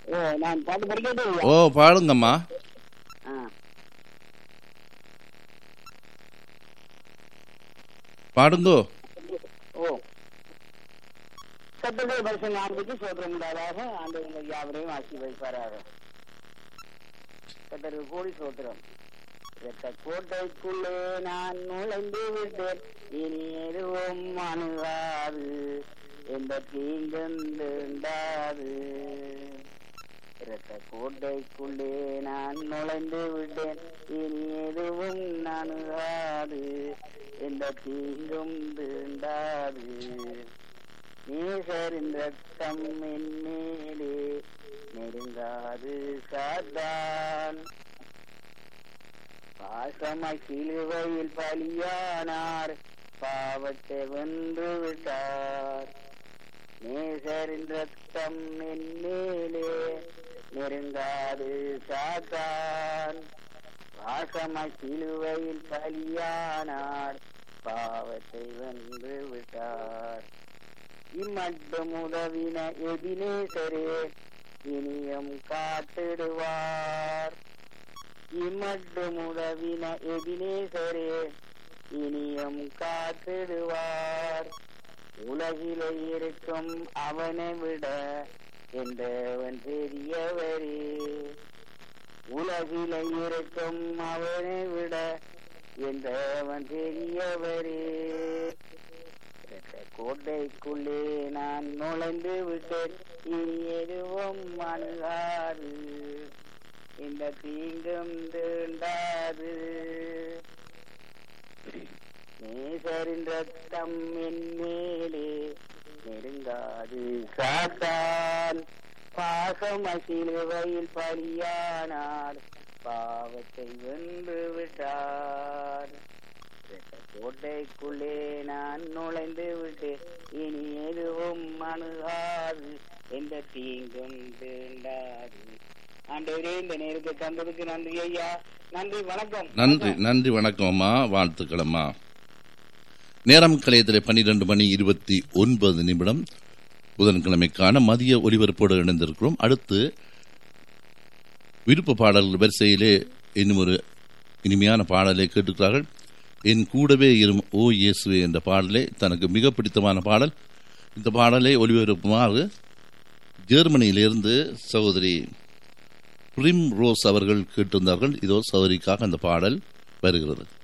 ஓ நான் பாட்டு படிக்கட்டே ஓ பாடுங்கம்மா ஆ பாடுங்கோ ஓ கத்தடைய பரிசு நான்குக்கு சோத்திரம் உண்டாதாக ஆண்டு உங்கள் யாவரையும் ஆட்சி வைப்பாராக கத்தருக்கு கோடி சோத்திரம் இரத்த கோட்டைக்குள்ளே நான் நுழைந்து விட்டேன் இனி எதுவும் அணுகாது எந்த தீங்குண்டாது இரத்த கோட்டைக்குள்ளே நான் நுழைந்து விட்டேன் இனி எதுவும் அணுகாது எந்த தீங்கும் தீண்டாது நேசரின் ரத்தம் என் மேலே நெருங்காது சாத்தான் பாசமாய் சிலுவையில் பலியானார் பாவத்தை வென்று விட்டார் நேசரின் ரத்தம் என் மேலே நெருங்காது சாத்தான் பாசமாய் சிலுவையில் பலியானார் பாவத்தை வென்று விட்டார் இம்மட்டும் உதவின எதினேசரே இனியும் காத்திடுவார் இம்மட்டும் உதவின எதினேசரே இனியும் காத்திடுவார் உலகிலே இருக்கும் அவனை விட என்றவன் பெரியவரே உலகிலே இருக்கும் அவனை விட என்றவன் பெரியவரே இரத்த கோட்டைக்குள்ளே நான் நுழைந்து விட்டேன் இனி எதுவும் அணுகாது இந்த தீங்கும் தீண்டாது நேசரின் ரத்தம் என் மேலே நெருங்காது சாத்தான் பாசம் சிலுவையில் பலியானார் பாவத்தை வென்று விட்டார் இரத்த கோட்டைக்குள்ளே நான் நுழைந்து விட்டேன் இனி எதுவும் அணுகாது எந்த தீங்கும் தீண்டாது ஆண்டவரே இந்த நேரத்தை தந்ததுக்கு நன்றி ஐயா நன்றி வணக்கம் நன்றி நன்றி வணக்கம் அம்மா வாழ்த்துக்கள் அம்மா நேரம் கலையத்தில் பன்னிரண்டு மணி இருபத்தி ஒன்பது நிமிடம் புதன்கிழமைக்கான மதிய ஒலிபரப்போடு இணைந்திருக்கிறோம் அடுத்து விருப்ப பாடல்கள் வரிசையிலே இன்னும் ஒரு இனிமையான பாடலை கேட்டுக்கிறார்கள் என் கூடவே இரும் ஓ இயேசுவே என்ற பாடலே தனக்கு மிக பிடித்தமான பாடல் இந்த பாடலை ஒலிபரப்புமாறு ஜெர்மனியிலிருந்து சகோதரி பிரிம் ரோஸ் அவர்கள் கேட்டிருந்தார்கள் இதோ சகோதரிக்காக அந்த பாடல் வருகிறது